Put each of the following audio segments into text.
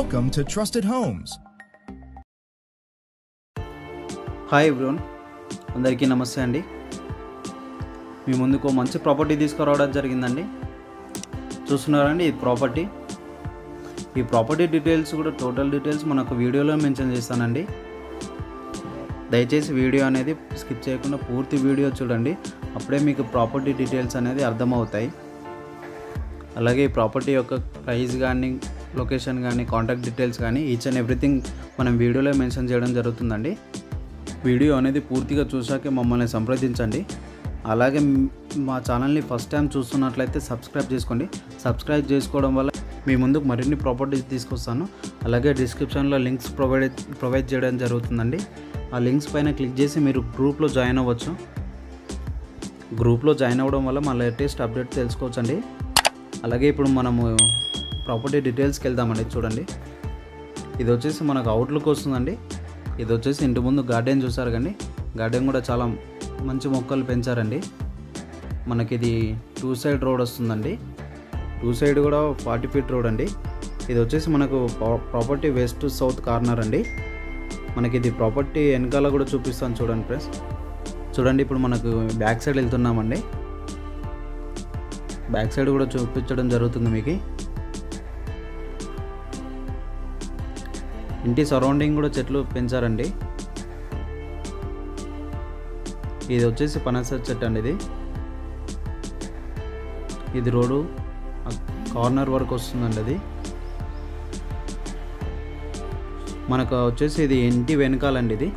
Welcome to Trusted Homes. Hi everyone అందరికీ నమస్తే అండి మీ ముందుకు మంచి ప్రాపర్టీ తీసుకురావడం జరిగిందండి చూస్తున్నారండి ఈ ప్రాపర్టీ ఈ ప్రాపర్టీ డీటెయిల్స్ కూడా టోటల్ డీటెయిల్స్ మనకు వీడియోలో మెన్షన్ చేస్తానండి దయచేసి వీడియో అనేది స్కిప్ చేయకుండా పూర్తి వీడియో చూడండి అప్పుడే మీకు ప్రాపర్టీ డీటెయిల్స్ అనేది అర్థమవుతాయి అలాగే ఈ ప్రాపర్టీ యొక్క ప్రైస్ కానీ లొకేషన్ కానీ కాంటాక్ట్ డీటెయిల్స్ కానీ ఈచ్ అండ్ ఎవ్రీథింగ్ మనం వీడియోలో మెన్షన్ చేయడం జరుగుతుందండి వీడియో అనేది పూర్తిగా చూశాకే మమ్మల్ని సంప్రదించండి అలాగే మ్- మా ఛానల్ని ఫస్ట్ టైం చూస్తున్నట్లయితే సబ్స్క్రైబ్ చేసుకోండి సబ్స్క్రైబ్ చేసుకోవడం వల్ల మీ ముందుకు మరిన్ని ప్రాపర్టీస్ తీసుకొస్తాను అలాగే డిస్క్రిప్షన్లో లింక్స్ ప్రొవైడ్ ప్రొవైడ్ చేయడం జరుగుతుందండి ఆ లింక్స్ పైన క్లిక్ చేసి మీరు గ్రూప్లో జాయిన్ అవ్వచ్చు గ్రూప్లో జాయిన్ అవ్వడం వల్ల మా లేటెస్ట్ అప్డేట్ తెలుసుకోవచ్చండి అలాగే ఇప్పుడు మనము ప్రాపర్టీ డీటెయిల్స్కి వెళ్దామండి చూడండి ఇది వచ్చేసి మనకు అవుట్లుక్ వస్తుందండి ఇది వచ్చేసి ఇంటి ముందు గార్డెన్ చూసారు కానీ గార్డెన్ కూడా చాలా మంచి మొక్కలు పెంచారండి మనకి ఇది టూ సైడ్ రోడ్ వస్తుందండి టూ సైడ్ కూడా ఫార్టీ ఫీట్ రోడ్ అండి ఇది వచ్చేసి మనకు property west to south corner అండి మనకి ఇది ప్రాపర్టీ వెనకాల కూడా చూపిస్తాను చూడండి ఫ్రెండ్స్ చూడండి ఇప్పుడు మనకు బ్యాక్ సైడ్ వెళ్తున్నామండి బ్యాక్ సైడ్ కూడా చూపించడం జరుగుతుంది మీకు ఇంటి సరౌండింగ్ కూడా చెట్లు పెంచారండి ఇది వచ్చేసి పనస చెట్టు అండి ఇది ఇది రోడ్డు కార్నర్ వరకు వస్తుందండి అది మనకు వచ్చేసి ఇది ఇంటి వెనకాలండి ఇది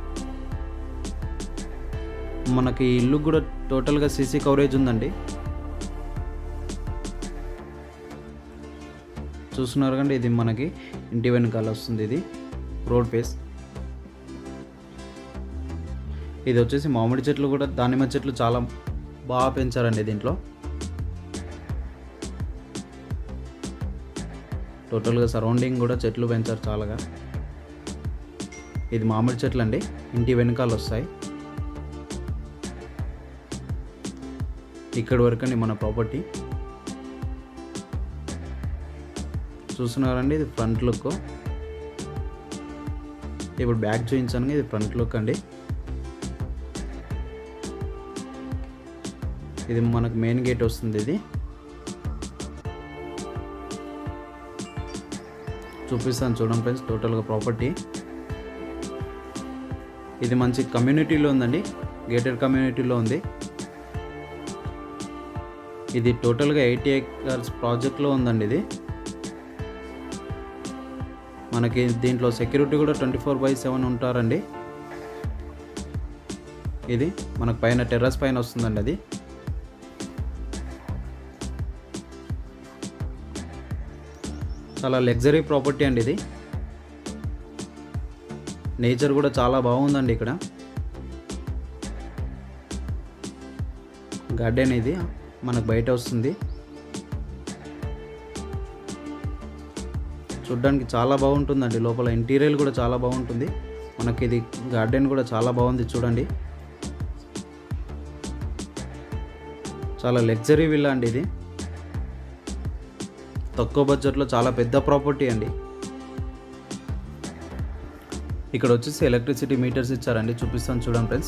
మనకి ఇల్లు కూడా టోటల్గా సీసీ కవరేజ్ ఉందండి చూస్తున్నారు కండి ఇది మనకి ఇంటి వెనకాల వస్తుంది ఇది రోడ్ ఫేస్ ఇది వచ్చేసి మామిడి చెట్లు కూడా దానిమ్మ చెట్లు చాలా బాగా పెంచారండి దీంట్లో టోటల్గా సరౌండింగ్ కూడా చెట్లు పెంచారు చాలాగా ఇది మామిడి చెట్లు అండి ఇంటి వెనకాల వస్తాయి ఇక్కడి వరకు అండి మన ప్రాపర్టీ చూస్తున్నారండి ఇది ఫ్రంట్ లుక్ ఇప్పుడు బ్యాక్ చూపించాను ఇది ఫ్రంట్ లుక్ అండి ఇది మనకు మెయిన్ గేట్ వస్తుంది ఇది చూపిస్తాను చూడండి ఫ్రెండ్స్ టోటల్గా ప్రాపర్టీ ఇది మంచి కమ్యూనిటీలో ఉందండి గేటెడ్ కమ్యూనిటీలో ఉంది ఇది టోటల్గా ఎయిటీ ఏకర్స్ ప్రాజెక్ట్లో ఉందండి ఇది మనకి దీంట్లో సెక్యూరిటీ కూడా ట్వంటీ ఫోర్ బై సెవెన్ ఉంటారండి ఇది మనకు పైన టెర్రస్ పైన వస్తుందండి అది చాలా లగ్జరీ ప్రాపర్టీ అండి ఇది నేచర్ కూడా చాలా బాగుందండి ఇక్కడ గార్డెన్ ఇది మనకు బయట వస్తుంది చూడ్డానికి చాలా బాగుంటుందండి లోపల ఇంటీరియర్ కూడా చాలా బాగుంటుంది మనకి ఇది గార్డెన్ కూడా చాలా బాగుంది చూడండి చాలా లగ్జరీ విల్లా అండి ఇది తక్కువ బడ్జెట్లో చాలా పెద్ద ప్రాపర్టీ అండి ఇక్కడ వచ్చేసి ఎలక్ట్రిసిటీ మీటర్స్ ఇచ్చారండి చూపిస్తాను చూడండి ఫ్రెండ్స్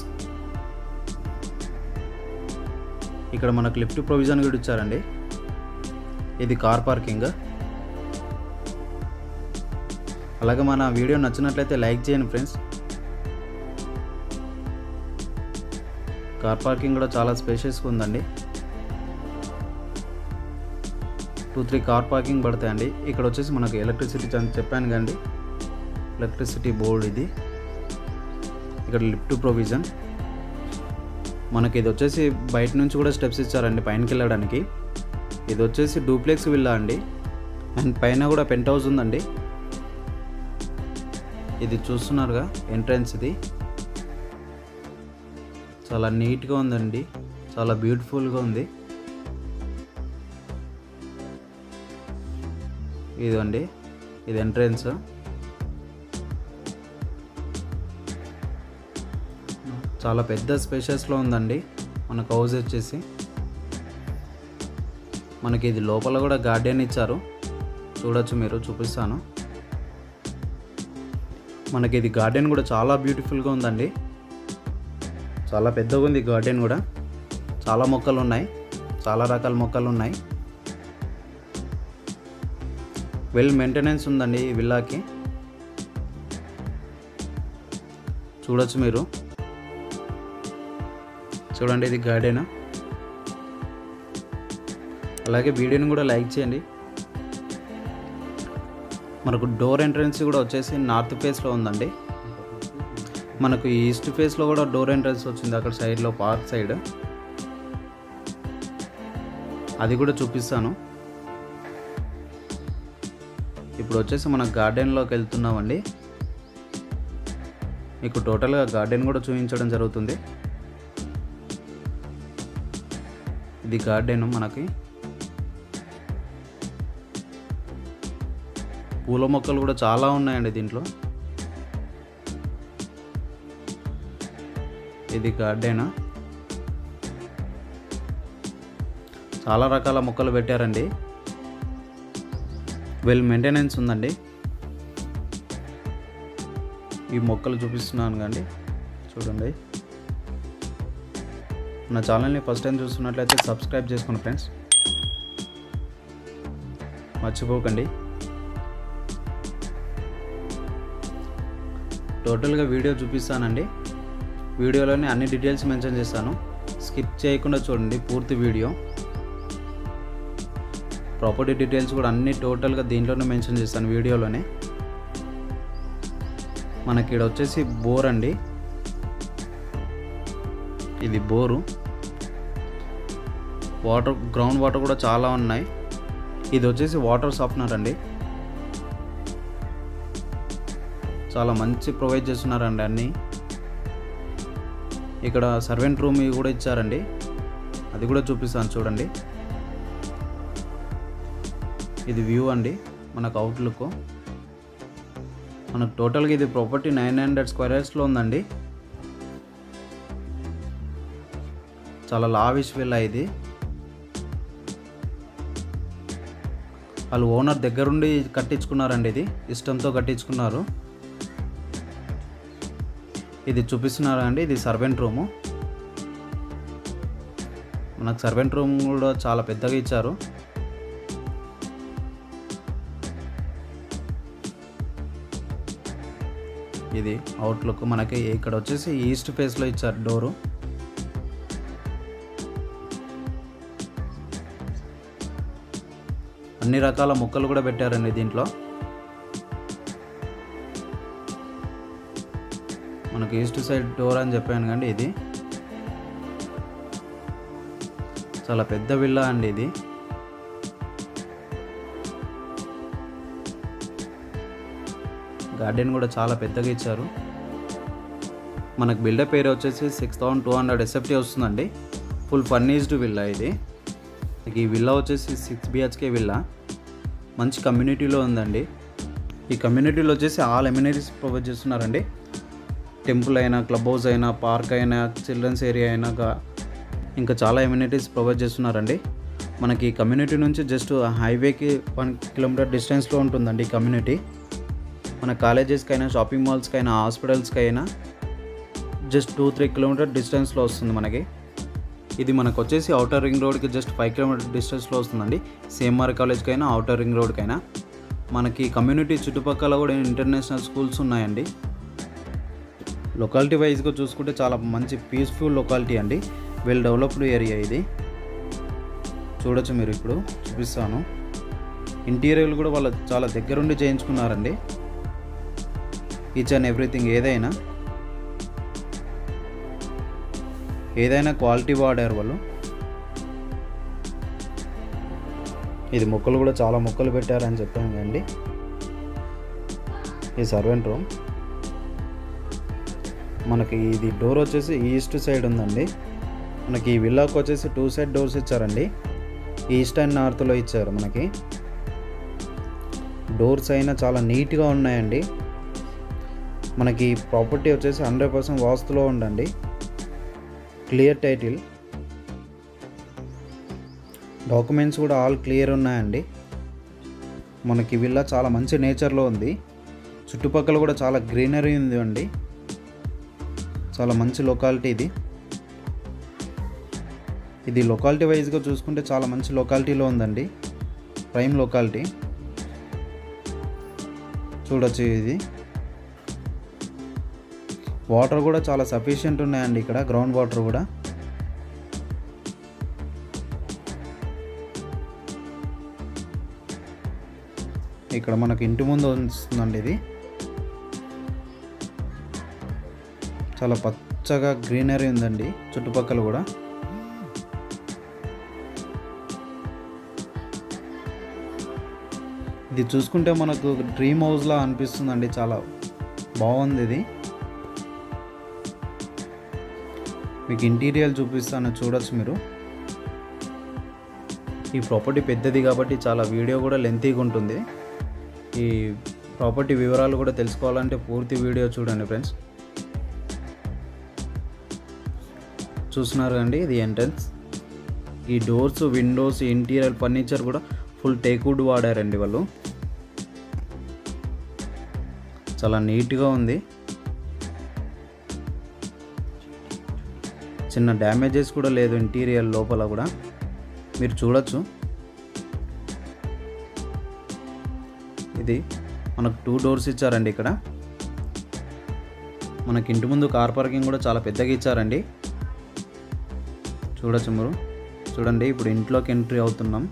ఇక్కడ మనకు లిఫ్ట్ ప్రొవిజన్ కూడా ఇచ్చారండి ఇది కార్ పార్కింగ్ అలాగే మన వీడియో నచ్చినట్లయితే లైక్ చేయండి ఫ్రెండ్స్ కార్ పార్కింగ్ కూడా చాలా స్పేషియస్గా ఉందండి టూ త్రీ కార్ పార్కింగ్ పడతాయండి ఇక్కడ వచ్చేసి మనకు ఎలక్ట్రిసిటీ అని చెప్పాను కండి ఎలక్ట్రిసిటీ బోర్డ్ ఇది ఇక్కడ లిఫ్ట్ ప్రొవిజన్ మనకి ఇది వచ్చేసి బయట నుంచి కూడా స్టెప్స్ ఇచ్చారండి పైనకి వెళ్ళడానికి ఇది వచ్చేసి డూప్లెక్స్ విల్లా అండి అండ్ పైన కూడా పెంట్ హౌస్ ఉందండి ఇది చూస్తున్నారుగా ఎంట్రన్స్ ఇది చాలా నీట్గా ఉందండి చాలా బ్యూటిఫుల్గా ఉంది ఇదండి ఇది ఎంట్రన్స్ చాలా పెద్ద స్పేషియస్లో ఉందండి మనకు హౌస్ వచ్చేసి మనకి ఇది లోపల కూడా గార్డెన్ ఇచ్చారు చూడొచ్చు మీరు చూపిస్తాను మనకి ఇది గార్డెన్ కూడా చాలా బ్యూటిఫుల్గా ఉందండి చాలా పెద్దగా ఉంది గార్డెన్ కూడా చాలా మొక్కలు ఉన్నాయి చాలా రకాల మొక్కలు ఉన్నాయి వెల్ మెయింటెనెన్స్ ఉందండి ఈ విల్లాకి చూడొచ్చు మీరు చూడండి ఇది గార్డెన్ అలాగే వీడియోని కూడా లైక్ చేయండి మనకు డోర్ ఎంట్రన్స్ కూడా వచ్చేసి నార్త్ ఫేస్లో ఉందండి మనకు ఈస్ట్ ఫేస్లో కూడా డోర్ ఎంట్రన్స్ వచ్చింది అక్కడ సైడ్లో పార్క్ సైడ్ అది కూడా చూపిస్తాను ఇప్పుడు వచ్చేసి మన గార్డెన్లోకి వెళ్తున్నామండి మీకు టోటల్గా గార్డెన్ కూడా చూపించడం జరుగుతుంది ఇది గార్డెన్ మనకి పూల మొక్కలు కూడా చాలా ఉన్నాయండి దీంట్లో ఇది గార్డెన్ చాలా రకాల మొక్కలు పెట్టారండి వెల్ మెయింటెనెన్స్ ఉందండి ఈ మొక్కలు చూపిస్తున్నాను కండి చూడండి నా ఛానల్ని ఫస్ట్ టైం చూస్తున్నట్లయితే సబ్స్క్రైబ్ చేసుకోండి ఫ్రెండ్స్ మర్చిపోకండి టోటల్గా వీడియో చూపిస్తానండి వీడియోలోనే అన్ని డీటెయిల్స్ మెన్షన్ చేస్తాను స్కిప్ చేయకుండా చూడండి పూర్తి వీడియో ప్రాపర్టీ డీటెయిల్స్ కూడా అన్ని టోటల్గా దీంట్లోనే మెన్షన్ చేస్తాను వీడియోలోనే మనకి ఇక్కడ వచ్చేసి బోర్ అండి ఇది బోరు వాటర్ గ్రౌండ్ వాటర్ కూడా చాలా ఉన్నాయి ఇది వచ్చేసి వాటర్ సాఫ్ట్నర్ అండి చాలా మంచి ప్రొవైడ్ చేస్తున్నారండి అన్నీ ఇక్కడ సర్వెంట్ రూమ్ కూడా ఇచ్చారండి అది కూడా చూపిస్తాను చూడండి ఇది వ్యూ అండి మనకు అవుట్లుక్ మనకు టోటల్గా ఇది ప్రాపర్టీ నైన్ హండ్రెడ్ స్క్వేర్ యార్డ్స్లో ఉందండి చాలా లావిష్ విల్లా ఇది వాళ్ళు ఓనర్ దగ్గరుండి కట్టించుకున్నారండి ఇది ఇష్టంతో కట్టించుకున్నారు ఇది చూపిస్తున్నారా అండి ఇది సర్వెంట్ రూము మనకు సర్వెంట్ రూమ్ కూడా చాలా పెద్దగా ఇచ్చారు ఇది అవుట్లుక్ మనకి ఇక్కడ వచ్చేసి ఈస్ట్ ఫేస్లో ఇచ్చారు డోరు అన్ని రకాల మొక్కలు కూడా పెట్టారండి దీంట్లో మనకి ఈస్ట్ సైడ్ డోర్ అని చెప్పాను కండి ఇది చాలా పెద్ద విల్లా అండి ఇది గార్డెన్ కూడా చాలా పెద్దగా ఇచ్చారు మనకు బిల్డర్ పేరు వచ్చేసి six thousand two hundred SFT వస్తుందండి ఫుల్ ఫర్నిష్డ్ విల్లా ఇది ఈ విల్లా వచ్చేసి సిక్స్ బిహెచ్కే విల్లా మంచి కమ్యూనిటీలో ఉందండి ఈ కమ్యూనిటీలో వచ్చేసి ఆల్ ఎమ్యూనిటీస్ ప్రొవైడ్ చేస్తున్నారండి టెంపుల్ అయినా క్లబ్ హౌస్ అయినా పార్క్ అయినా చిల్డ్రన్స్ ఏరియా అయినా గా- ఇంకా చాలా ఎమ్యూనిటీస్ ప్రొవైడ్ చేస్తున్నారండి మనకి ఈ కమ్యూనిటీ నుంచి జస్ట్ హైవేకి వన్ కిలోమీటర్ డిస్టెన్స్లో ఉంటుందండి ఈ కమ్యూనిటీ మన కాలేజెస్కి అయినా షాపింగ్ మాల్స్కి అయినా హాస్పిటల్స్కి అయినా జస్ట్ టూ త్రీ కిలోమీటర్ డిస్టెన్స్లో వస్తుంది మనకి ఇది మనకు వచ్చేసి అవుటర్ రింగ్ రోడ్కి జస్ట్ ఫైవ్ కిలోమీటర్ డిస్టెన్స్లో వస్తుందండి సేఎంఆర్ కాలేజ్కి అయినా అవుటర్ రింగ్ రోడ్కైనా మనకి కమ్యూనిటీ చుట్టుపక్కల కూడా ఇంటర్నేషనల్ స్కూల్స్ ఉన్నాయండి లొకాలిటీ వైజ్గా చూసుకుంటే చాలా మంచి పీస్ఫుల్ లొకాలిటీ అండి వెల్ డెవలప్డ్ ఏరియా ఇది చూడొచ్చు మీరు ఇప్పుడు చూపిస్తాను ఇంటీరియర్లు కూడా వాళ్ళు చాలా దగ్గరుండి చేయించుకున్నారండి ఈచ్ అండ్ ఎవ్రీథింగ్ ఏదైనా ఏదైనా క్వాలిటీ వాడారు వాళ్ళు ఇది మొక్కలు కూడా చాలా మొక్కలు పెట్టారని చెప్పాను కదండి ఈ సర్వెంట్ రూమ్ మనకి ఇది డోర్ వచ్చేసి ఈస్ట్ సైడ్ ఉందండి మనకి ఈ విల్లాకి వచ్చేసి టూ సైడ్ డోర్స్ ఇచ్చారండి ఈస్ట్ అండ్ నార్త్లో ఇచ్చారు మనకి డోర్స్ అయినా చాలా నీట్గా ఉన్నాయండి మనకి ప్రాపర్టీ వచ్చేసి హండ్రెడ్ పర్సెంట్ వాస్తులో ఉండండి క్లియర్ టైటిల్ డాక్యుమెంట్స్ కూడా ఆల్ క్లియర్ ఉన్నాయండి మనకి విల్లా చాలా మంచి నేచర్లో ఉంది చుట్టుపక్కల కూడా చాలా గ్రీనరీ ఉంది అండి చాలా మంచి లొకాలిటీ ఇది ఇది లొకాలిటీ వైజ్గా చూసుకుంటే చాలా మంచి లొకాలిటీలో ఉందండి ప్రైమ్ లొకాలిటీ చూడొచ్చు ఇది వాటర్ కూడా చాలా సఫిషియెంట్ ఉన్నాయండి ఇక్కడ గ్రౌండ్ వాటర్ కూడా ఇక్కడ మనకు ఇంటి ముందు వస్తుందండి ఇది చాలా పచ్చగా గ్రీనరీ ఉందండి చుట్టుపక్కల కూడా ఇది చూసుకుంటే మనకు డ్రీమ్ హౌస్లా అనిపిస్తుందండి చాలా బాగుంది ఇది మీకు ఇంటీరియర్ చూపిస్తాను చూడొచ్చు మీరు ఈ ప్రాపర్టీ పెద్దది కాబట్టి చాలా వీడియో కూడా లెంతీగా ఉంటుంది ఈ ప్రాపర్టీ వివరాలు కూడా తెలుసుకోవాలంటే పూర్తి వీడియో చూడండి ఫ్రెండ్స్ చూస్తున్నారు అండి ఇది ఎంట్రన్స్ ఈ డోర్స్ విండోస్ ఇంటీరియర్ ఫర్నిచర్ కూడా ఫుల్ టేక్వుడ్ వాడారండి వాళ్ళు చాలా నీట్గా ఉంది చిన్న డ్యామేజెస్ కూడా లేదు ఇంటీరియర్ లోపల కూడా మీరు చూడొచ్చు ఇది మనకు టూ డోర్స్ ఇచ్చారండి ఇక్కడ మనకి ఇంటి ముందు కార్ పార్కింగ్ కూడా చాలా పెద్దగా ఇచ్చారండి చూడొచ్చు మీరు చూడండి ఇప్పుడు ఇంట్లోకి ఎంట్రీ అవుతున్నాం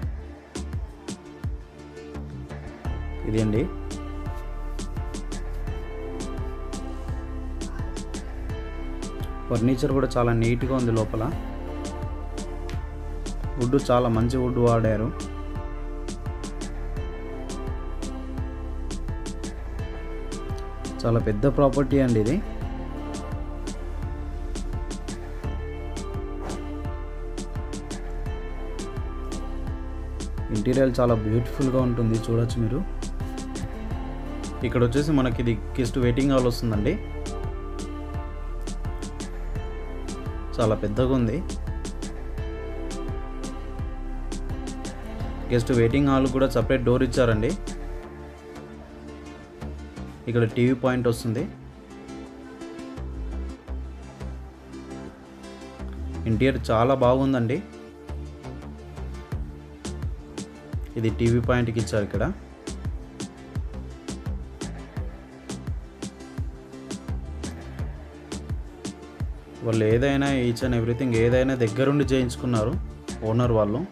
ఇది అండి ఫర్నిచర్ కూడా చాలా నీట్గా ఉంది లోపల వుడ్ చాలా మంచి వుడ్ వాడారు చాలా పెద్ద ప్రాపర్టీ అండి ఇది ఇంటీరియర్ చాలా బ్యూటిఫుల్గా ఉంటుంది చూడొచ్చు మీరు ఇక్కడ వచ్చేసి మనకి ఇది గెస్ట్ వెయిటింగ్ హాల్ వస్తుందండి చాలా పెద్దగా ఉంది గెస్ట్ వెయిటింగ్ హాల్ కూడా సపరేట్ డోర్ ఇచ్చారండి ఇక్కడ టీవీ పాయింట్ వస్తుంది ఇంటీరియర్ చాలా బాగుందండి ఇది టీవీ పాయింట్కి ఇచ్చారు ఇక్కడ వాళ్ళు ఏదైనా ఈచ్ అండ్ ఎవ్రీథింగ్ ఏదైనా దగ్గరుండి చేయించుకున్నారు ఓనర్ వాళ్ళు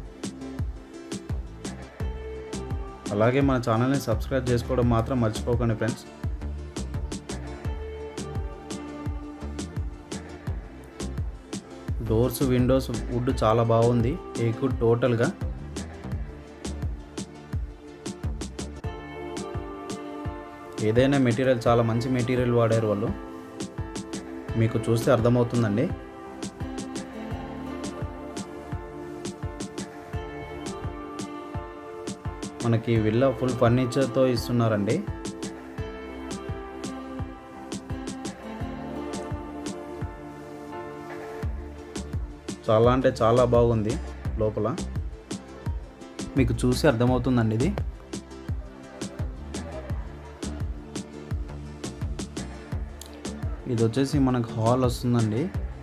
అలాగే మన ఛానల్ని సబ్స్క్రైబ్ చేసుకోవడం మాత్రం మర్చిపోకండి ఫ్రెండ్స్ డోర్స్ విండోస్ వుడ్ చాలా బాగుంది ఏకు టోటల్గా ఏదైనా మెటీరియల్ చాలా మంచి మెటీరియల్ వాడారు వాళ్ళు మీకు చూస్తే అర్థమవుతుందండి మనకి విల్లా ఫుల్ ఫర్నిచర్తో ఇస్తున్నారండి చాలా అంటే చాలా బాగుంది లోపల మీకు చూసి అర్థమవుతుందండి ఇది ఇది వచ్చేసి మనకు హాల్ వస్తుందండి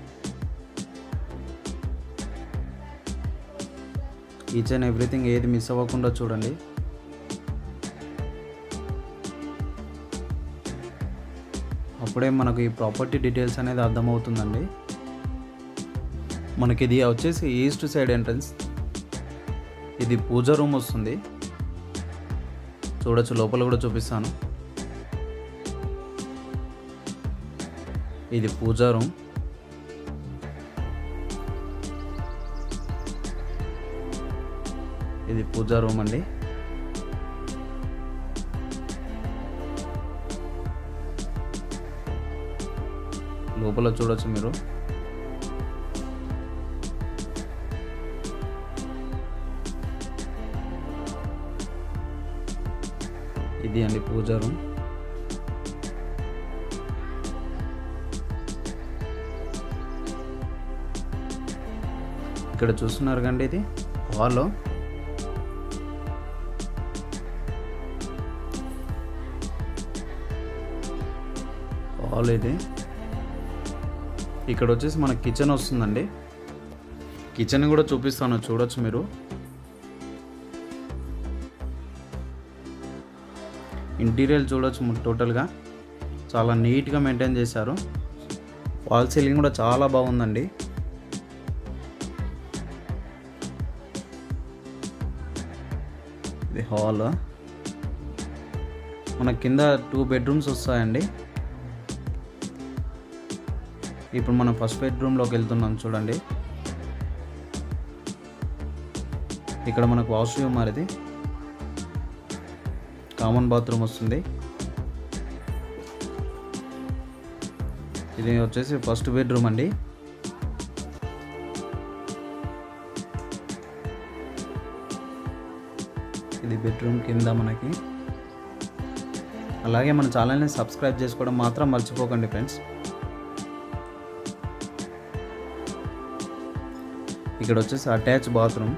ఈచ్ అండ్ ఎవ్రీథింగ్ ఏది మిస్ అవ్వకుండా చూడండి అప్పుడే మనకు ఈ ప్రాపర్టీ డీటెయిల్స్ అనేది అర్థమవుతుందండి మనకి ఇది వచ్చేసి ఈస్ట్ సైడ్ ఎంట్రన్స్ ఇది పూజ రూమ్ వస్తుంది చూడొచ్చు లోపల కూడా చూపిస్తాను ఇది పూజా రూమ్ ఇది పూజా రూమ్ అండి లోపల చూడొచ్చు మీరు ఇది అండి పూజా రూమ్ ఇక్కడ చూస్తున్నారు కండి ఇది హాల్లో హాల్ ఇది ఇక్కడ వచ్చేసి మనకి కిచెన్ వస్తుందండి కిచెన్ కూడా చూపిస్తాను చూడొచ్చు మీరు ఇంటీరియర్ చూడొచ్చు టోటల్గా చాలా నీట్గా మెయింటైన్ చేశారు వాల్ సీలింగ్ కూడా చాలా బాగుందండి ఇది హాల్ మన కింద టూ బెడ్రూమ్స్ వస్తాయండి ఇప్పుడు మనం ఫస్ట్ బెడ్రూమ్లోకి వెళ్తున్నాం చూడండి ఇక్కడ మనకు వాష్రూమ్ మరిది కామన్ బాత్రూమ్ వస్తుంది ఇది వచ్చేసి ఫస్ట్ బెడ్రూమ్ అండి ఇది బెడ్రూమ్ కింద మనకి అలాగే మన ఛానల్ని సబ్స్క్రైబ్ చేసుకోవడం మాత్రం మర్చిపోకండి ఫ్రెండ్స్ ఇక్కడ వచ్చేసి అటాచ్ బాత్రూమ్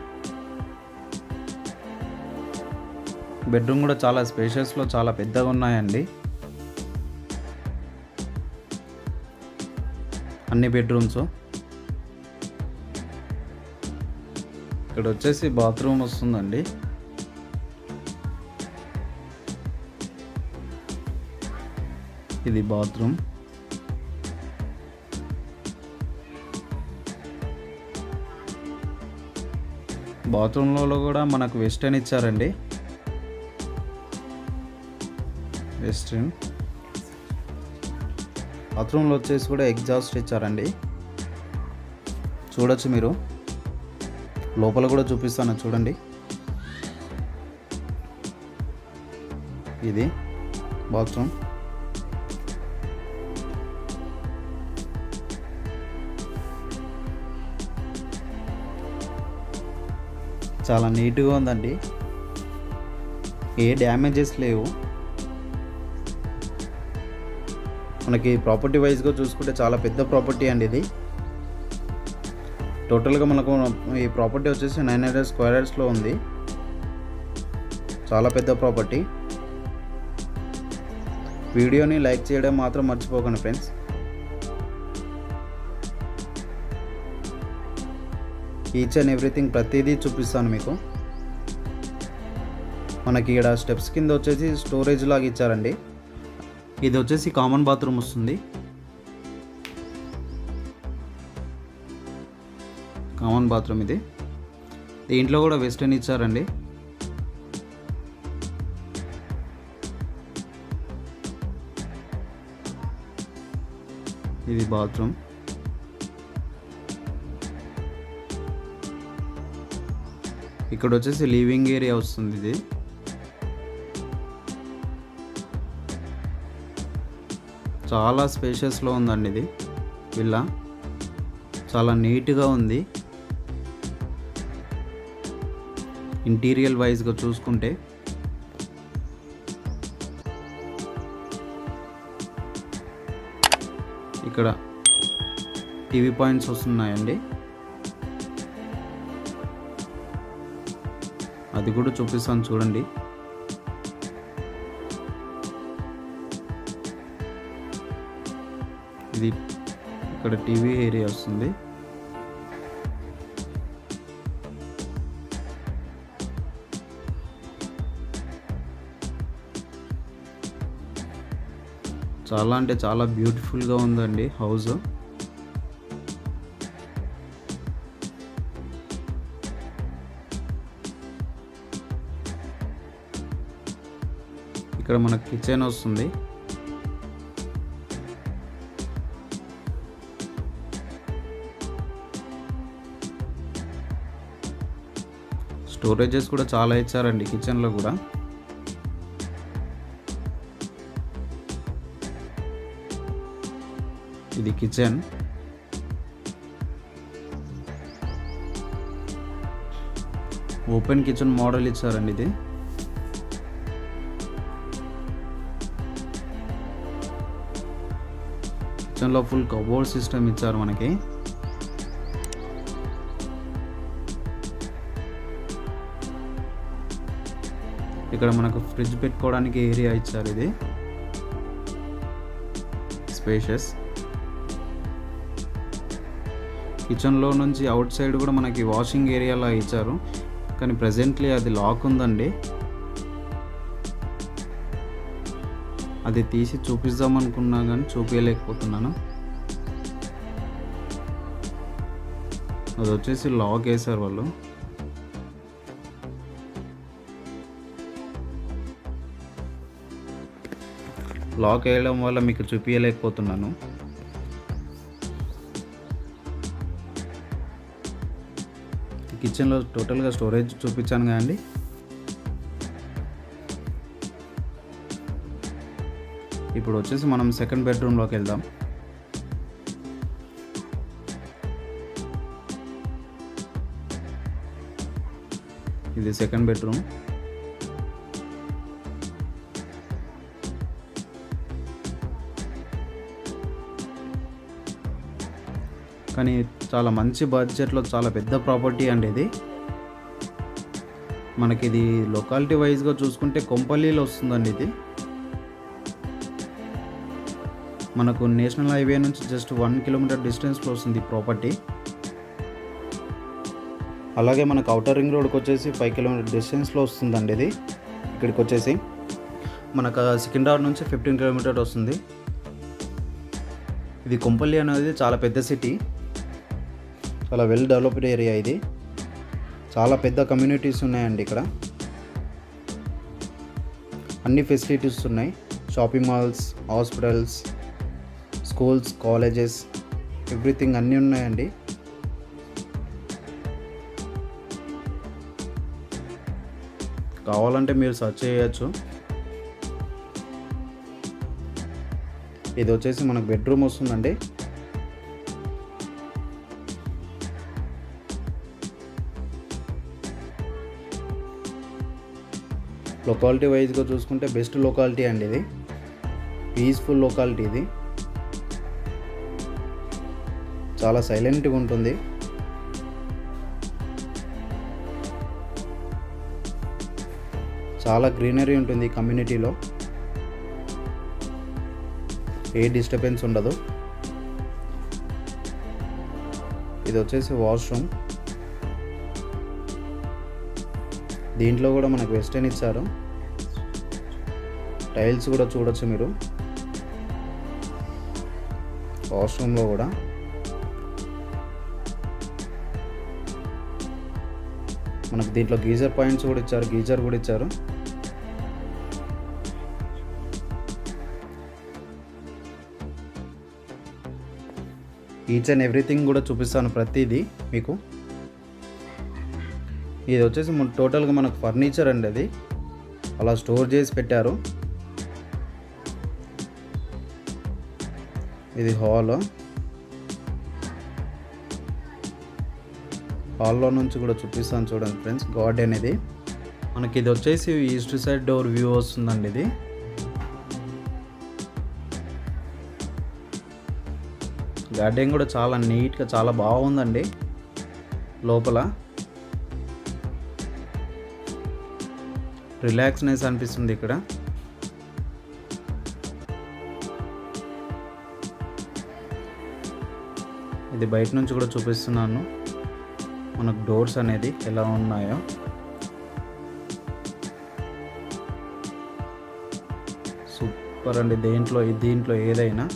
బెడ్రూమ్ కూడా చాలా స్పేషియస్లో చాలా పెద్దగా ఉన్నాయండి అన్ని బెడ్రూమ్స్ ఇక్కడ వచ్చేసి బాత్రూమ్ వస్తుందండి ఇది బాత్రూమ్ బాత్రూంలో కూడా మనకు వెస్టర్న్ ఇచ్చారండి వెస్ట్రన్ బాత్రూంలో వచ్చేసి కూడా ఎగ్జాస్ట్ ఇచ్చారండి చూడొచ్చు మీరు లోపల కూడా చూపిస్తాను చూడండి ఇది బాత్రూమ్ చాలా నీట్గా ఉందండి ఏ డ్యామేజెస్ లేవు మనకి ప్రాపర్టీ వైజ్గా చూసుకుంటే చాలా పెద్ద ప్రాపర్టీ అండి ఇది టోటల్గా మనకు ఈ ప్రాపర్టీ వచ్చేసి నైన్ హండ్రెడ్ స్క్వేర్ యార్డ్స్లో ఉంది చాలా పెద్ద ప్రాపర్టీ వీడియోని లైక్ చేయడం మాత్రం మర్చిపోకండి ఫ్రెండ్స్ ఈచ్ అండ్ ఎవ్రీథింగ్ ప్రతిదీ చూపిస్తాను మీకు మనకి ఇక్కడ స్టెప్స్ కింద వచ్చేసి స్టోరేజ్ లాగా ఇచ్చారండి ఇది వచ్చేసి కామన్ బాత్రూమ్ వస్తుంది కామన్ బాత్రూమ్ ఇది దీంట్లో కూడా వెస్టర్న్ ఇచ్చారండి ఇది బాత్రూమ్ ఇక్కడ వచ్చేసి లివింగ్ ఏరియా వస్తుంది ఇది చాలా స్పేషియస్లో ఉందండి ఇది విల్లా చాలా నీట్గా ఉంది ఇంటీరియల్ వైజ్గా చూసుకుంటే ఇక్కడ టీవీ పాయింట్స్ వస్తున్నాయండి అది కూడా చూపిస్తాను చూడండి ఇది ఇక్కడ టీవీ ఏరియా వస్తుంది చాలా అంటే చాలా బ్యూటిఫుల్గా ఉందండి హౌస్ ఇక్కడ మనకు కిచెన్ వస్తుంది స్టోరేజెస్ కూడా చాలా ఇచ్చారండి కిచెన్లో కూడా ఇది కిచెన్ ఓపెన్ కిచెన్ మోడల్ ఇచ్చారండి ఇది కిచెన్లో ఫుల్ కబోర్డ్ సిస్టమ్ ఇచ్చారు మనకి ఇక్కడ మనకు ఫ్రిడ్జ్ పెట్టుకోవడానికి ఏరియా ఇచ్చారు ఇది స్పేషియస్ కిచెన్లో నుంచి అవుట్ సైడ్ కూడా మనకి వాషింగ్ ఏరియాలా ఇచ్చారు కానీ ప్రజెంట్లీ అది లాక్ ఉందండి అది తీసి చూపిద్దాం అనుకున్నా కానీ చూపించలేకపోతున్నాను అది వచ్చేసి లాక్ వేశారు వాళ్ళు లాక్ వేయడం వల్ల మీకు చూపించలేకపోతున్నాను కిచెన్లో టోటల్గా స్టోరేజ్ చూపించాను కదండి ఇప్పుడు వచ్చేసి మనం సెకండ్ బెడ్రూమ్లోకి వెళ్దాం ఇది సెకండ్ బెడ్రూమ్ కానీ చాలా మంచి బడ్జెట్లో చాలా పెద్ద ప్రాపర్టీ అండి ఇది మనకి ఇది లొకాలిటీ వైజ్గా చూసుకుంటే కొంపల్లిలో వస్తుందండి ఇది మనకు నేషనల్ హైవే నుంచి జస్ట్ వన్ కిలోమీటర్ డిస్టెన్స్లో వస్తుంది ఈ ప్రాపర్టీ అలాగే మనకు అవుటర్ రింగ్ రోడ్కి వచ్చేసి ఫైవ్ కిలోమీటర్ డిస్టెన్స్లో వస్తుందండి ఇది ఇక్కడికి వచ్చేసి మనకు సికింద్రాబాద్ నుంచి ఫిఫ్టీన్ కిలోమీటర్ వస్తుంది ఇది కొంపల్లి అనేది చాలా పెద్ద సిటీ చాలా వెల్ డెవలప్డ్ ఏరియా ఇది చాలా పెద్ద కమ్యూనిటీస్ ఉన్నాయండి ఇక్కడ అన్ని ఫెసిలిటీస్ ఉన్నాయి shopping malls hospitals schools colleges everything అన్నీ ఉన్నాయండి కావాలంటే మీరు సెర్చ్ చేయొచ్చు ఇది వచ్చేసి మనకు బెడ్రూమ్ వస్తుందండి లొకాలిటీ వైజ్గా చూసుకుంటే బెస్ట్ లొకాలిటీ అండి ఇది పీస్ఫుల్ లొకాలిటీ ఇది చాలా సైలెంట్గా ఉంటుంది చాలా గ్రీనరీ ఉంటుంది ఈ కమ్యూనిటీలో ఏ డిస్టర్బెన్స్ ఉండదు ఇది వచ్చేసి వాష్రూమ్ దీంట్లో కూడా మనకు వెస్టర్న్ ఇచ్చారు టైల్స్ కూడా చూడొచ్చు మీరు వాష్రూమ్లో కూడా మనకు దీంట్లో గీజర్ పాయింట్స్ కూడా ఇచ్చారు గీజర్ కూడా ఇచ్చారు ఈచ్ అండ్ ఎవ్రీథింగ్ కూడా చూపిస్తాను ప్రతిదీ మీకు ఇది వచ్చేసి మన టోటల్గా మనకు ఫర్నిచర్ అండి అది అలా స్టోర్ చేసి పెట్టారు ఇది హాల్ హాల్లో నుంచి కూడా చూపిస్తాను చూడండి ఫ్రెండ్స్ గార్డెన్ ఇది మనకి ఇది వచ్చేసి ఈస్ట్ సైడ్ డోర్ వ్యూ వస్తుందండి ఇది గార్డెన్ కూడా చాలా నీట్గా చాలా బాగుందండి లోపల రిలాక్స్నెస్ అనిపిస్తుంది ఇక్కడ ఇది బయట నుంచి కూడా చూపిస్తున్నాను మనకు డోర్స్ అనేది ఎలా ఉన్నాయో సూపర్ అండి దేంట్లో దీంట్లో ఏదైనా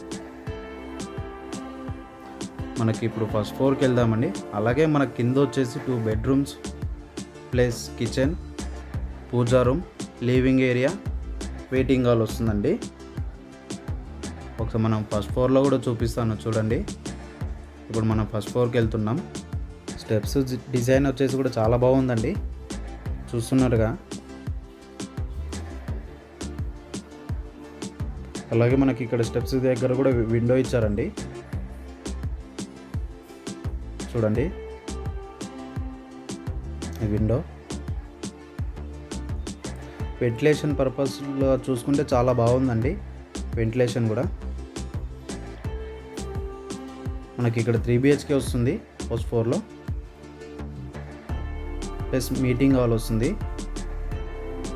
మనకి ఇప్పుడు ఫస్ట్ ఫ్లోర్కి వెళ్దామండి అలాగే మన కింద వచ్చేసి two bedrooms plus kitchen pooja room living area waiting hall వస్తుందండి ఒకసారి మనం ఫస్ట్ ఫ్లోర్లో కూడా చూపిస్తాను చూడండి ఇప్పుడు మనం ఫస్ట్ ఫ్లోర్కి వెళ్తున్నాం స్టెప్స్ డిజైన్ వచ్చేసి కూడా చాలా బాగుందండి చూస్తున్నారుగా అలాగే మనకి ఇక్కడ స్టెప్స్ దగ్గర కూడా విండో ఇచ్చారండి చూడండి ఈ విండో వెంటిలేషన్ పర్పస్లో చూసుకుంటే చాలా బాగుందండి వెంటిలేషన్ కూడా మనకి ఇక్కడ త్రీ బిహెచ్కే వస్తుంది ఫస్ట్ ఫ్లోర్లో ప్లస్ మీటింగ్ హాల్ వస్తుంది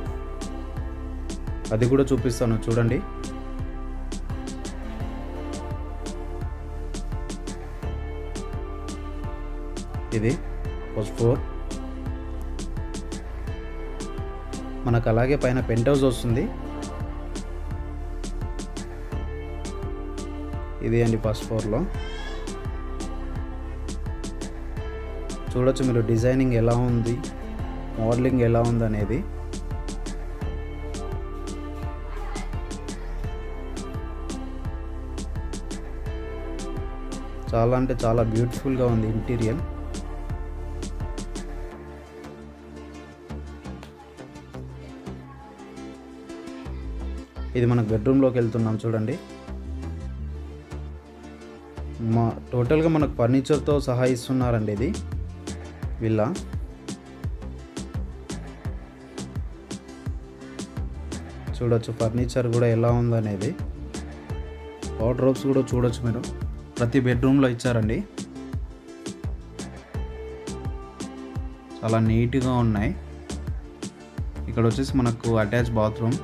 అది కూడా చూపిస్తాను చూడండి ఇది ఫస్ట్ ఫ్లోర్ మనకు అలాగే పైన పెంట్ హౌస్ వస్తుంది ఇది అండి ఫస్ట్ ఫ్లోర్లో చూడొచ్చు మీరు డిజైనింగ్ ఎలా ఉంది మోడలింగ్ ఎలా ఉంది అనేది చాలా అంటే చాలా బ్యూటిఫుల్గా ఉంది ఇంటీరియర్ ఇది మనకు బెడ్రూమ్లోకి వెళ్తున్నాం చూడండి మా టోటల్గా మనకు ఫర్నిచర్తో సహా ఇస్తున్నారండి ఇది విల్లా చూడొచ్చు ఫర్నిచర్ కూడా ఎలా ఉందనేది వార్డ్రోబ్స్ కూడా చూడొచ్చు మీరు ప్రతి బెడ్రూమ్లో ఇచ్చారండి చాలా నీట్గా ఉన్నాయి ఇక్కడ వచ్చేసి మనకు అటాచ్ బాత్రూమ్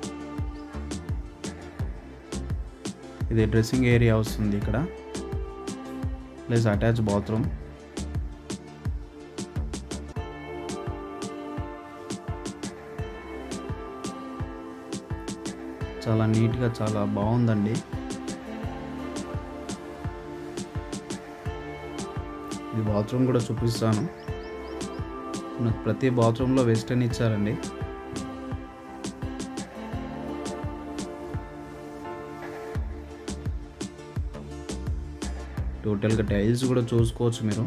ఇది డ్రెస్సింగ్ ఏరియా వస్తుంది ఇక్కడ ప్లస్ అటాచ్ బాత్రూమ్ చాలా నీట్గా చాలా బాగుందండి ఇది బాత్రూమ్ కూడా చూపిస్తాను మనకు ప్రతి బాత్రూంలో వెస్టర్న్ ఇచ్చారండి టోటల్గా టైల్స్ కూడా చూసుకోవచ్చు మీరు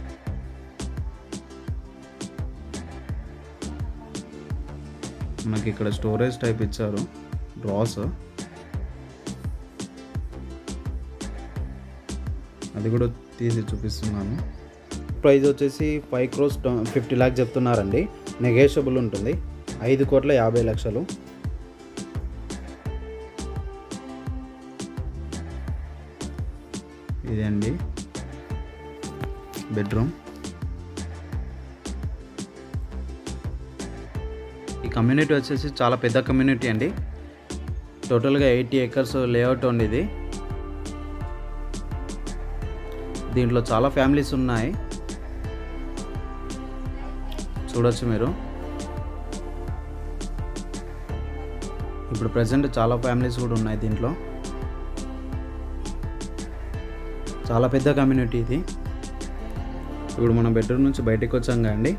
మనకి ఇక్కడ స్టోరేజ్ టైప్ ఇచ్చారు డ్రాస్ అది కూడా తీసి చూపిస్తున్నాను ప్రైస్ వచ్చేసి ఫైవ్ క్రోస్ ఫిఫ్టీ ల్యాక్ చెప్తున్నారండి నెగేషియబుల్ ఉంటుంది ఐదు కోట్ల యాభై లక్షలు ఇదే అండి బెడ్రూమ్ ఈ కమ్యూనిటీ వచ్చేసి చాలా పెద్ద కమ్యూనిటీ అండి టోటల్గా ఎయిటీ ఎకర్స్ లేఅవుట్ ఉంది ఇది దీంట్లో చాలా ఫ్యామిలీస్ ఉన్నాయి చూడొచ్చు మీరు ఇప్పుడు ప్రజెంట్ చాలా ఫ్యామిలీస్ కూడా ఉన్నాయి దీంట్లో చాలా పెద్ద కమ్యూనిటీ ఇది ఇప్పుడు మనం బెడ్రూమ్ నుంచి బయటకు వచ్చాం కదండి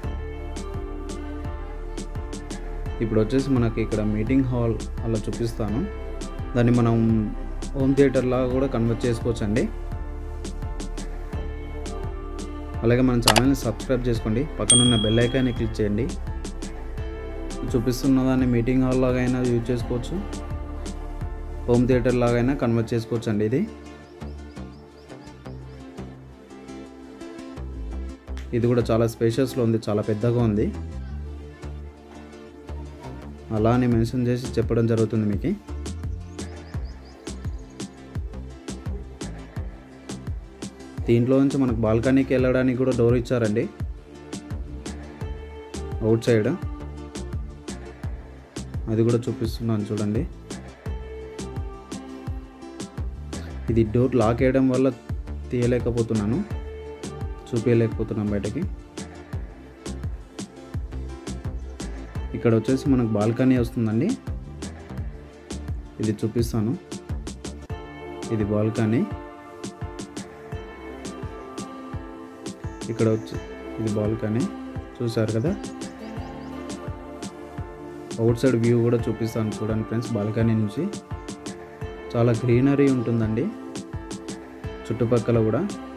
ఇప్పుడు వచ్చేసి మనకి ఇక్కడ మీటింగ్ హాల్ అలా చూపిస్తాను దాన్ని మనం హోమ్ థియేటర్ లాగా కూడా కన్వర్ట్ చేసుకోవచ్చండి అలాగే మన ఛానల్ని సబ్స్క్రైబ్ చేసుకోండి పక్కనున్న బెల్ ఐకాన్ని క్లిక్ చేయండి చూపిస్తున్న దాన్ని మీటింగ్ హాల్ లాగా అయినా యూజ్ చేసుకోవచ్చు హోమ్ థియేటర్ లాగా అయినా కన్వర్ట్ చేసుకోవచ్చు అండి ఇది ఇది కూడా చాలా స్పేషియస్లో ఉంది చాలా పెద్దగా ఉంది అలా అని మెన్షన్ చేసి చెప్పడం జరుగుతుంది మీకు దీంట్లో నుంచి మనకు బాల్కనీకి వెళ్ళడానికి కూడా డోర్ ఇచ్చారండి అవుట్ సైడ్ అది కూడా చూపిస్తున్నాను చూడండి ఇది డోర్ లాక్ వేయడం వల్ల తీయలేకపోతున్నాను చూపించలేకపోతున్నాం బయటకి ఇక్కడ వచ్చేసి మనకు బాల్కనీ వస్తుందండి ఇది చూపిస్తాను ఇది బాల్కనీ ఇక్కడ వచ్చి ఇది బాల్కనీ చూసారు కదా అవుట్ సైడ్ వ్యూ కూడా చూపిస్తాను చూడండి ఫ్రెండ్స్ బాల్కనీ నుంచి చాలా గ్రీనరీ ఉంటుందండి చుట్టుపక్కల కూడా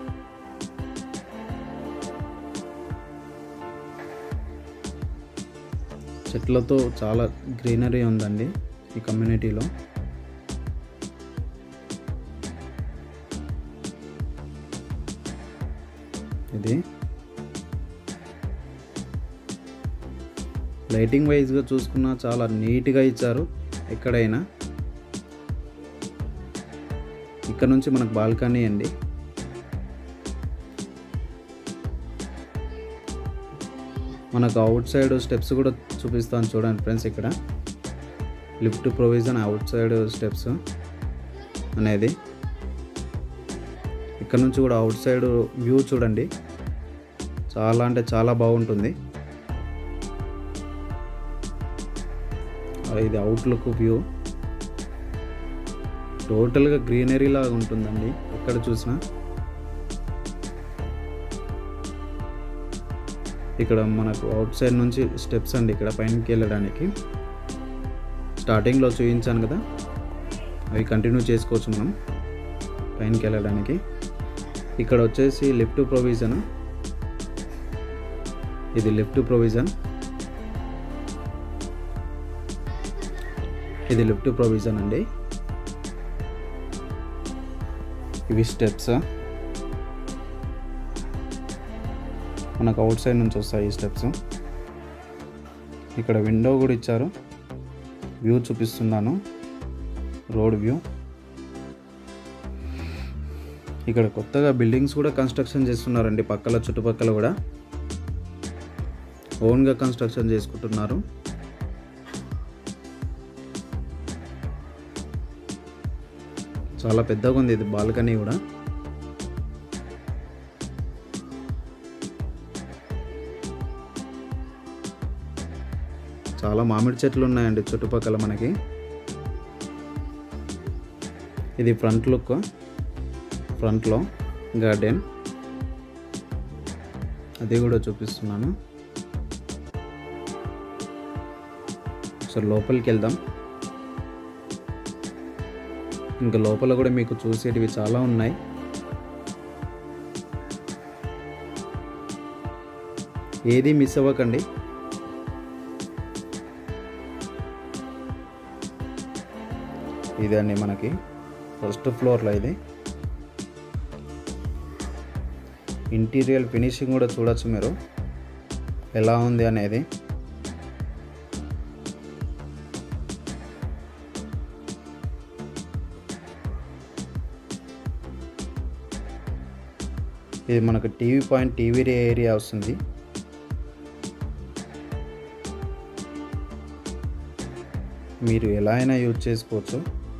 చెట్లతో చాలా గ్రీనరీ ఉందండి ఈ కమ్యూనిటీలో ఇది లైటింగ్ వైజ్గా చూసుకున్నా చాలా నీట్గా ఇచ్చారు ఎక్కడైనా ఇక్కడ నుంచి మనకు బాల్కనీ అండి మనకు అవుట్ సైడ్ స్టెప్స్ కూడా చూపిస్తాను చూడండి ఫ్రెండ్స్ ఇక్కడ lift provision outside steps అనేది ఇక్కడ నుంచి కూడా అవుట్ సైడ్ వ్యూ చూడండి చాలా అంటే చాలా బాగుంటుంది ఆ, ఇది అవుట్లుక్ వ్యూ టోటల్గా గ్రీనరీ లాగా ఉంటుందండి ఎక్కడ చూసినా ఇక్కడ మనకు అవుట్ సైడ్ నుంచి స్టెప్స్ అండి ఇక్కడ పైనకి వెళ్ళడానికి స్టార్టింగ్లో చూపించాను కదా అవి కంటిన్యూ చేసుకోవచ్చు మనం పైనకి వెళ్ళడానికి ఇక్కడ వచ్చేసి లిఫ్ట్ ప్రొవిజన్ ఇది లిఫ్ట్ ప్రొవిజన్ ఇది లిఫ్ట్ ప్రొవిజన్ అండి ఇవి స్టెప్స్ మనకు అవుట్ సైడ్ నుంచి వస్తాయి ఈ స్టెప్స్ ఇక్కడ విండో కూడా ఇచ్చారు వ్యూ చూపిస్తున్నాను రోడ్ వ్యూ ఇక్కడ కొత్తగా బిల్డింగ్స్ కూడా కన్స్ట్రక్షన్ చేస్తున్నారండి పక్కల చుట్టుపక్కల కూడా ఓన్గా కన్స్ట్రక్షన్ చేసుకుంటున్నారు చాలా పెద్దగా ఉంది ఇది బాల్కనీ కూడా చాలా మామిడి చెట్లు ఉన్నాయండి చుట్టుపక్కల మనకి ఇది ఫ్రంట్ లుక్ ఫ్రంట్లో గార్డెన్ అది కూడా చూపిస్తున్నాను సో లోపలికి వెళ్దాం ఇంకా లోపల కూడా మీకు చూసేటివి చాలా ఉన్నాయి ఏది మిస్ అవ్వకండి ఇదండి మనకి ఫస్ట్ ఫ్లోర్లో ఇది ఇంటీరియర్ ఫినిషింగ్ కూడా చూడొచ్చు మీరు ఎలా ఉంది అనేది ఇది మనకు టీవీ పాయింట్ టీవీ ఏరియా వస్తుంది మీరు ఎలా అయినా యూజ్ చేసుకోవచ్చు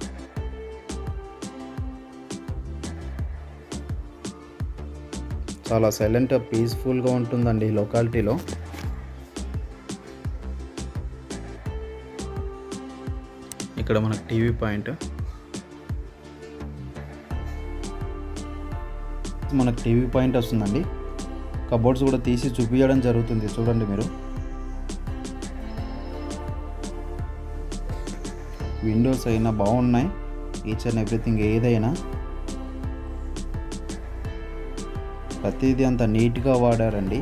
చాలా సైలెంట్ పీస్ఫుల్గా ఉంటుందండి ఈ లొకాలిటీలో ఇక్కడ మనకు టీవీ పాయింట్ మనకు టీవీ పాయింట్ వస్తుందండి కబోర్డ్స్ కూడా తీసి చూపించడం జరుగుతుంది చూడండి మీరు విండోస్ అయినా బాగున్నాయి ఈచ్ అండ్ ఎవ్రీథింగ్ ఏదైనా ప్రతిదీ అంత నీట్గా వాడారండి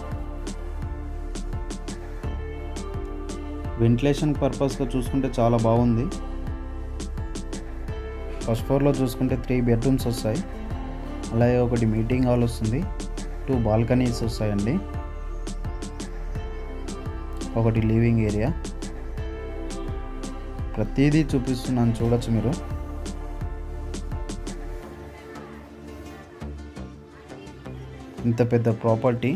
వెంటిలేషన్ పర్పస్గా చూసుకుంటే చాలా బాగుంది ఫస్ట్ ఫ్లోర్లో చూసుకుంటే త్రీ బెడ్రూమ్స్ వస్తాయి అలాగే ఒకటి మీటింగ్ హాల్ వస్తుంది టూ బాల్కనీస్ వస్తాయండి ఒకటి లివింగ్ ఏరియా ప్రతిదీ చూపిస్తున్నాను చూడొచ్చు మీరు ఇంత పెద్ద ప్రాపర్టీ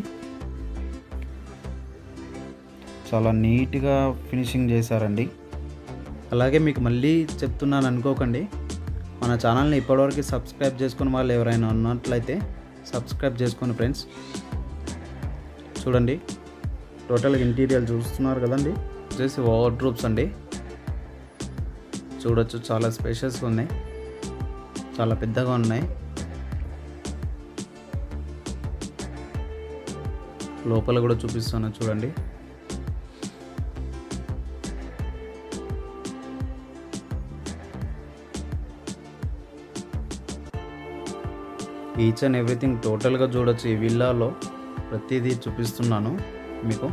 చాలా నీట్గా ఫినిషింగ్ చేశారండి అలాగే మీకు మళ్ళీ చెప్తున్నాను అనుకోకండి మన ఛానల్ని ఇప్పటివరకు సబ్స్క్రైబ్ చేసుకున్న వాళ్ళు ఎవరైనా ఉన్నట్లయితే సబ్స్క్రైబ్ చేసుకోండి ఫ్రెండ్స్ చూడండి టోటల్గా ఇంటీరియర్ చూస్తున్నారు కదండి వచ్చేసి ఓవర్ డ్రూప్స్ అండి చూడొచ్చు చాలా స్పేషియస్గా ఉన్నాయి చాలా పెద్దగా ఉన్నాయి లోపల కూడా చూపిస్తాను చూడండి ఈచ్ అండ్ ఎవ్రీథింగ్ టోటల్గా చూడొచ్చు ఈ విల్లాలో ప్రతిదీ చూపిస్తున్నాను మీకు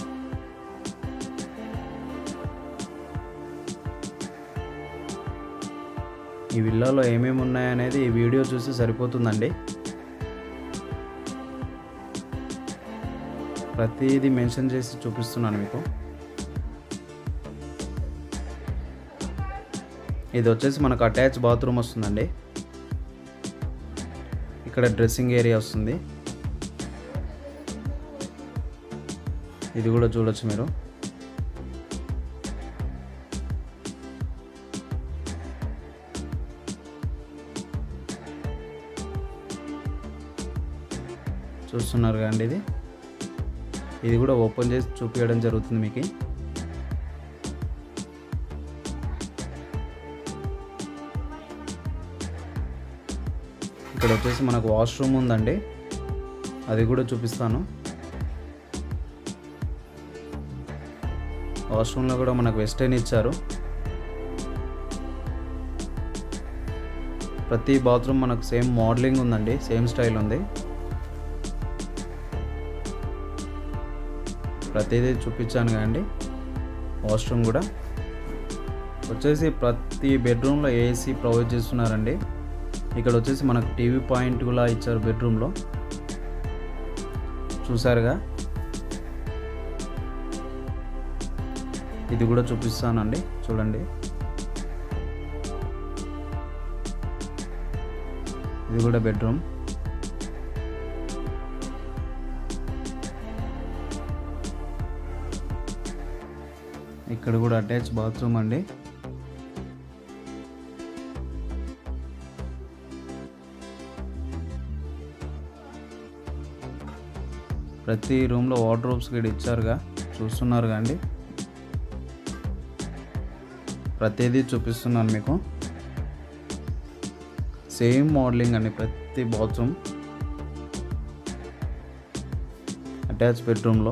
ఈ విల్లాలో ఏమేమి ఉన్నాయనేది ఈ వీడియో చూసి సరిపోతుందండి ప్రతిదీ మెన్షన్ చేసి చూపిస్తున్నాను మీకు ఇది వచ్చేసి మనకు అటాచ్ బాత్రూమ్ వస్తుందండి ఇక్కడ డ్రెస్సింగ్ ఏరియా వస్తుంది ఇది కూడా చూడొచ్చు మీరు చూస్తున్నారు కదండి ఇది ఇది కూడా ఓపెన్ చేసి చూపించడం జరుగుతుంది మీకు ఇక్కడ వచ్చేసి మనకు వాష్రూమ్ ఉందండి అది కూడా చూపిస్తాను వాష్రూమ్లో కూడా మనకు వెస్టర్న్ ఇచ్చారు ప్రతి బాత్రూమ్ మనకు సేమ్ మోడలింగ్ ఉందండి సేమ్ స్టైల్ ఉంది ప్రతిదీ చూపించాను కదండి వాష్రూమ్ కూడా వచ్చేసి ప్రతి బెడ్రూమ్లో ఏసీ ప్రొవైడ్ చేస్తున్నారండి ఇక్కడ వచ్చేసి మనకు టీవీ పాయింట్ కూడా ఇచ్చారు బెడ్రూమ్లో చూసారుగా ఇది కూడా చూపిస్తానండి చూడండి ఇది కూడా బెడ్రూమ్ ఇక్కడ కూడా అటాచ్ బాత్రూమ్ అండి ప్రతి రూమ్లో వార్డ్రోబ్స్ కూడా ఇచ్చారుగా చూస్తున్నారు అండి ప్రతిదీ చూపిస్తున్నాను మీకు సేమ్ మోడలింగ్ అండి ప్రతి బాత్రూమ్ అటాచ్ బెడ్రూమ్లో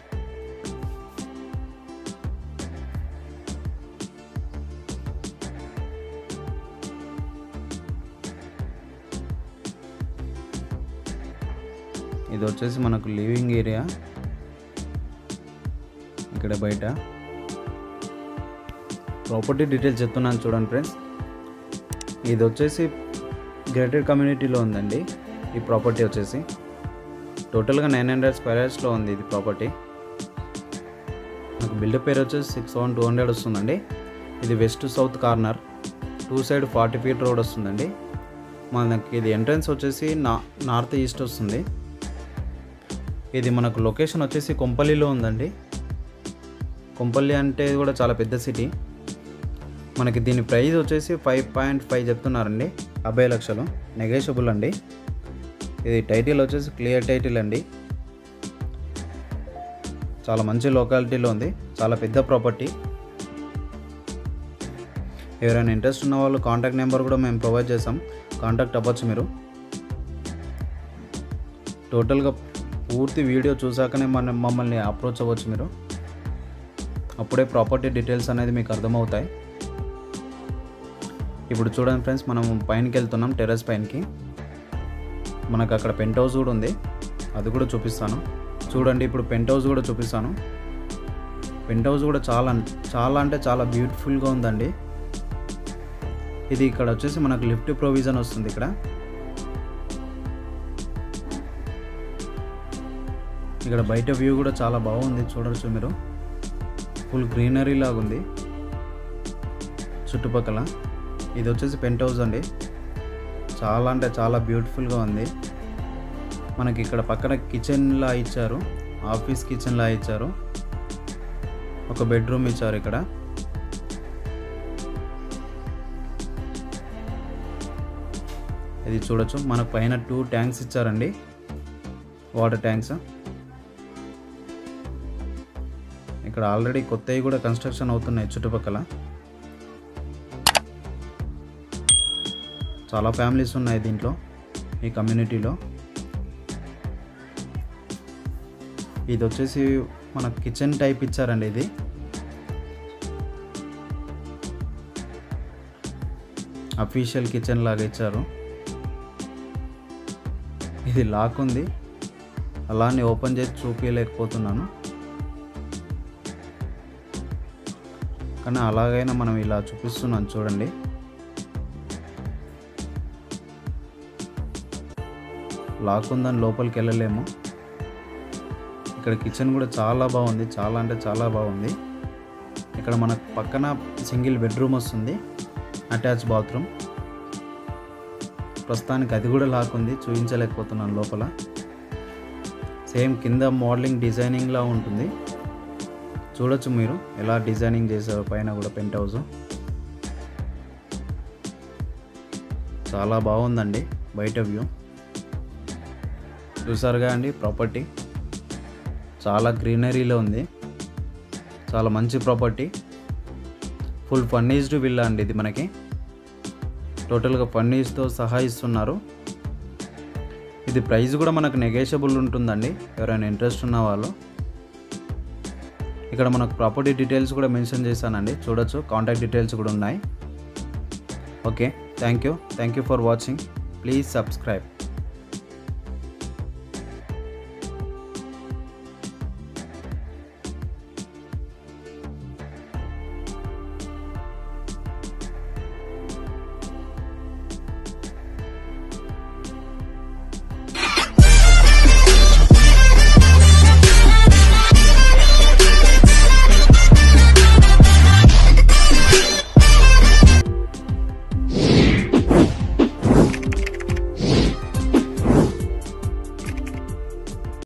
ఇది వచ్చేసి మనకు లివింగ్ ఏరియా ఇక్కడ బయట ప్రాపర్టీ డీటెయిల్స్ చెప్తున్నాను చూడండి ఫ్రెండ్స్ ఇది వచ్చేసి గ్రేటెడ్ కమ్యూనిటీలో ఉందండి ఈ ప్రాపర్టీ వచ్చేసి టోటల్గా నైన్ హండ్రెడ్ స్క్వేర్ యార్డ్స్లో ఉంది ఇది ప్రాపర్టీ నాకు బిల్డర్ పేరు వచ్చేసి సిక్స్ థౌసండ్ టూ హండ్రెడ్ వస్తుందండి ఇది west south corner two side forty feet road వస్తుందండి మనకి ఇది ఎంట్రన్స్ వచ్చేసి నా నార్త్ ఈస్ట్ వస్తుంది ఇది మనకు లొకేషన్ వచ్చేసి కొంపల్లిలో ఉందండి కొంపల్లి అంటే కూడా చాలా పెద్ద సిటీ మనకి దీని ప్రైస్ వచ్చేసి ఫైవ్ పాయింట్ ఫైవ్ చెప్తున్నారండి యాభై లక్షలు నెగోషియబుల్ అండి ఇది టైటిల్ వచ్చేసి క్లియర్ టైటిల్ అండి చాలా మంచి లొకాలిటీలో ఉంది చాలా పెద్ద ప్రాపర్టీ ఎవరైనా ఇంట్రెస్ట్ ఉన్న వాళ్ళు కాంటాక్ట్ నెంబర్ కూడా మేము ప్రొవైడ్ చేసాం కాంటాక్ట్ అవ్వచ్చు మీరు టోటల్గా పూర్తి వీడియో చూసాకనే మన మమ్మల్ని అప్రోచ్ అవ్వచ్చు మీరు అప్పుడే ప్రాపర్టీ డీటెయిల్స్ అనేది మీకు అర్థమవుతాయి ఇప్పుడు చూడండి ఫ్రెండ్స్ మనం పైనకి వెళ్తున్నాం టెర్రస్ పైనకి మనకు అక్కడ పెంట్ హౌస్ కూడా ఉంది అది కూడా చూపిస్తాను చూడండి ఇప్పుడు పెంట్ హౌస్ కూడా చూపిస్తాను పెంట్ హౌస్ కూడా చాలా చాలా అంటే చాలా బ్యూటిఫుల్గా ఉందండి ఇది ఇక్కడ వచ్చేసి మనకు లిఫ్ట్ ప్రొవిజన్ వస్తుంది ఇక్కడ ఇక్కడ బయట వ్యూ కూడా చాలా బాగుంది చూడవచ్చు మీరు ఫుల్ గ్రీనరీ లాగా ఉంది చుట్టుపక్కల ఇది వచ్చేసి పెంట్ హౌస్ అండి చాలా అంటే చాలా బ్యూటిఫుల్గా ఉంది మనకి ఇక్కడ పక్కన కిచెన్లా ఇచ్చారు ఆఫీస్ కిచెన్లా ఇచ్చారు ఒక బెడ్రూమ్ ఇచ్చారు ఇక్కడ ఇది చూడొచ్చు మన పైన టూ ట్యాంక్స్ ఇచ్చారండి వాటర్ ట్యాంక్స్ ఇక్కడ ఆల్రెడీ కొత్తవి కూడా కన్స్ట్రక్షన్ అవుతున్నాయి చుట్టుపక్కల చాలా ఫ్యామిలీస్ ఉన్నాయి దీంట్లో ఈ కమ్యూనిటీలో ఇది వచ్చేసి మన కిచెన్ టైప్ ఇచ్చారండి ఇది అఫీషియల్ కిచెన్ లాగా ఇచ్చారు ఇది లాక్ ఉంది అలానే ఓపెన్ చేసి చూపించలేకపోతున్నాను కానీ అలాగైనా మనం ఇలా చూపిస్తున్నాం చూడండి లాక్ ఉందని లోపలికి వెళ్ళలేము ఇక్కడ కిచెన్ కూడా చాలా బాగుంది చాలా అంటే చాలా బాగుంది ఇక్కడ మనకు పక్కన సింగిల్ బెడ్రూమ్ వస్తుంది అటాచ్ బాత్రూమ్ ప్రస్తుతానికి అది కూడా లాక్ ఉంది చూపించలేకపోతున్నాను లోపల సేమ్ కింద మోడలింగ్ డిజైనింగ్లా ఉంటుంది చూడొచ్చు మీరు ఎలా డిజైనింగ్ చేశారో పైన కూడా పెంట్ హౌస్ చాలా బాగుందండి బయట వ్యూ చూసారుగా అండి ప్రాపర్టీ చాలా గ్రీనరీలో ఉంది చాలా మంచి ప్రాపర్టీ ఫుల్ ఫర్నిష్డ్ విల్లా అండి ఇది మనకి టోటల్గా ఫర్నిష్తో సహా ఇస్తున్నారు ఇది ప్రైస్ కూడా మనకు నెగేషబుల్ ఉంటుందండి ఎవరైనా ఇంట్రెస్ట్ ఉన్న వాళ్ళు ఇక్కడ మనకు ప్రాపర్టీ డీటెయిల్స్ కూడా మెన్షన్ చేశానండి చూడొచ్చు కాంటాక్ట్ డీటెయిల్స్ కూడా ఉన్నాయి okay thank you thank you for watching please subscribe